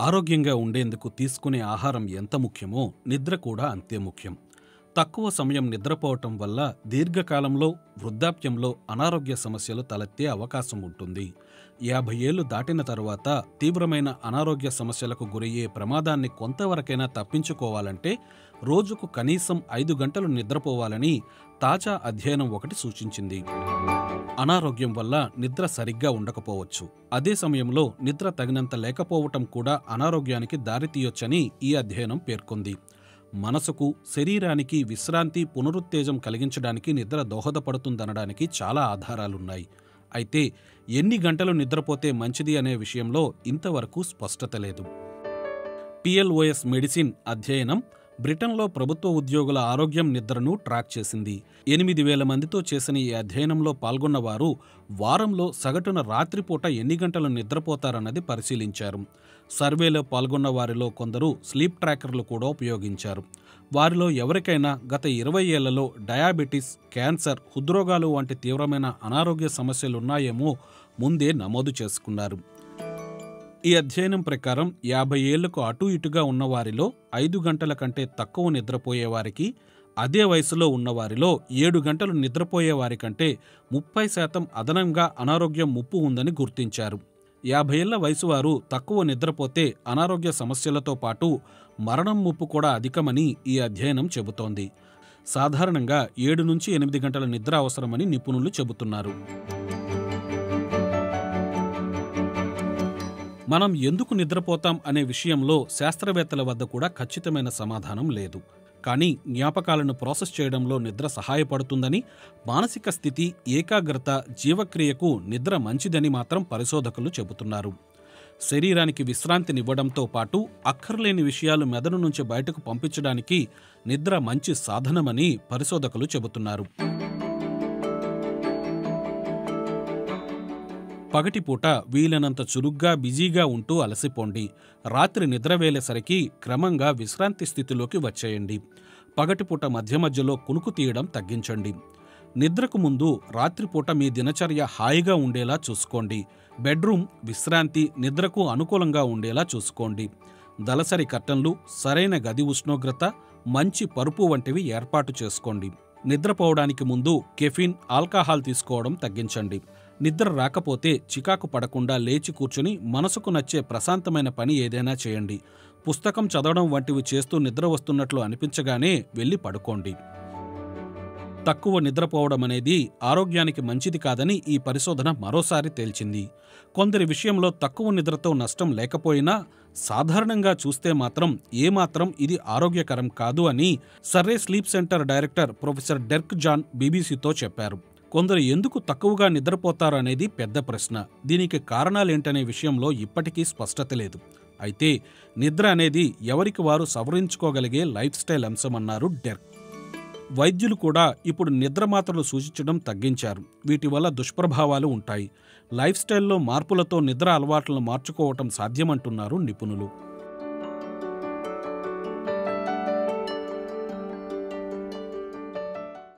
ఆరోగ్యంగా ఉండేందుకు తీసుకునే ఆహారం ఎంత ముఖ్యమో నిద్ర కూడా అంతే ముఖ్యం తక్కువ సమయం నిద్రపోవటం వల్ల దీర్ఘకాలంలో వృద్ధాప్యంలో అనారోగ్య సమస్యలు తలెత్తే అవకాశం ఉంటుంది యాభై ఏళ్లు దాటిన తరువాత తీవ్రమైన అనారోగ్య సమస్యలకు గురయ్యే ప్రమాదాన్ని కొంతవరకైనా తప్పించుకోవాలంటే రోజుకు కనీసం ఐదు గంటలు నిద్రపోవాలని తాజా అధ్యయనం ఒకటి సూచించింది అనారోగ్యం వల్ల నిద్ర సరిగ్గా ఉండకపోవచ్చు అదే సమయంలో నిద్ర తగినంత లేకపోవటం కూడా అనారోగ్యానికి దారితీయొచ్చని ఈ అధ్యయనం పేర్కొంది మనసుకు శరీరానికి విశ్రాంతి పునరుత్తేజం కలిగించడానికి నిద్ర దోహదపడుతుందనడానికి చాలా ఆధారాలున్నాయి అయితే ఎన్ని గంటలు నిద్రపోతే మంచిది అనే విషయంలో ఇంతవరకు స్పష్టత లేదు పిఎల్ఓఎస్ మెడిసిన్ అధ్యయనం బ్రిటన్లో ప్రభుత్వ ఉద్యోగుల ఆరోగ్యం నిద్రను ట్రాక్ చేసింది ఎనిమిది వేల మందితో చేసిన ఈ అధ్యయనంలో పాల్గొన్న వారు వారంలో సగటున రాత్రిపూట ఎన్ని గంటలు నిద్రపోతారన్నది పరిశీలించారు సర్వేలో పాల్గొన్న వారిలో కొందరు స్లీప్ ట్రాకర్లు కూడా ఉపయోగించారు వారిలో ఎవరికైనా గత ఇరవై ఏళ్లలో డయాబెటిస్ క్యాన్సర్ హృద్రోగాలు వంటి తీవ్రమైన అనారోగ్య సమస్యలున్నాయేమో ముందే నమోదు చేసుకున్నారు ఈ అధ్యయనం ప్రకారం యాభై ఏళ్లకు అటు ఇటుగా ఉన్నవారిలో ఐదు గంటల కంటే తక్కువ నిద్రపోయే వారికి అదే వయసులో ఉన్నవారిలో ఏడు గంటలు నిద్రపోయే వారి కంటే ముప్పై శాతం అదనంగా అనారోగ్యం ముప్పు ఉందని గుర్తించారు యాభై ఏళ్ల వయసు వారు తక్కువ నిద్రపోతే అనారోగ్య సమస్యలతో పాటు మరణం ముప్పు కూడా అధికమని ఈ అధ్యయనం చెబుతోంది సాధారణంగా ఏడు నుంచి ఎనిమిది గంటల నిద్ర అవసరమని నిపుణులు చెబుతున్నారు మనం ఎందుకు నిద్రపోతాం అనే విషయంలో శాస్త్రవేత్తల వద్ద కూడా ఖచ్చితమైన సమాధానం లేదు కానీ జ్ఞాపకాలను ప్రాసెస్ చేయడంలో నిద్ర సహాయపడుతుందని మానసిక స్థితి ఏకాగ్రత జీవక్రియకు నిద్ర మంచిదని మాత్రం పరిశోధకులు చెబుతున్నారు శరీరానికి విశ్రాంతినివ్వడంతో పాటు అక్కర్లేని విషయాలు మెదడు నుంచి బయటకు పంపించడానికి నిద్ర మంచి సాధనమని పరిశోధకులు చెబుతున్నారు పగటిపూట వీలైనంత చురుగ్గా బిజీగా ఉంటూ అలసిపోండి రాత్రి నిద్రవేలేసరికి క్రమంగా విశ్రాంతి స్థితిలోకి వచ్చేయండి పగటిపూట మధ్య మధ్యలో కునుకు తీయడం తగ్గించండి నిద్రకు ముందు రాత్రిపూట మీ దినచర్య హాయిగా ఉండేలా చూసుకోండి బెడ్రూమ్ విశ్రాంతి నిద్రకు అనుకూలంగా ఉండేలా చూసుకోండి దలసరి కట్టన్లు సరైన గది ఉష్ణోగ్రత మంచి పరుపు వంటివి ఏర్పాటు చేసుకోండి నిద్రపోవడానికి ముందు కెఫిన్ ఆల్కహాల్ తీసుకోవడం తగ్గించండి నిద్ర రాకపోతే చికాకు పడకుండా లేచి కూర్చుని మనసుకు నచ్చే ప్రశాంతమైన పని ఏదైనా చేయండి పుస్తకం చదవడం వంటివి చేస్తూ నిద్ర వస్తున్నట్లు అనిపించగానే వెళ్ళి పడుకోండి తక్కువ నిద్రపోవడం అనేది ఆరోగ్యానికి మంచిది కాదని ఈ పరిశోధన మరోసారి తేల్చింది కొందరి విషయంలో తక్కువ నిద్రతో నష్టం లేకపోయినా సాధారణంగా చూస్తే మాత్రం ఏమాత్రం ఇది ఆరోగ్యకరం కాదు అని Surrey sleep centre director professor Derk Jan బీబీసీతో చెప్పారు కొందరు ఎందుకు తక్కువగా నిద్రపోతారు అనేది పెద్ద ప్రశ్న దీనికి కారణాలేంటనే విషయంలో ఇప్పటికీ స్పష్టత లేదు అయితే నిద్ర అనేది ఎవరికి వారు సవరించుకోగలిగే లైఫ్ స్టైల్ అంశమన్నారు డెర్క్ వైద్యులు కూడా ఇప్పుడు నిద్ర మాత్రలు సూచించడం తగ్గించారు వీటి వల్ల దుష్ప్రభావాలు ఉంటాయి లైఫ్ స్టైల్లో మార్పులతో నిద్ర అలవాట్లను మార్చుకోవటం సాధ్యమంటున్నారు నిపుణులు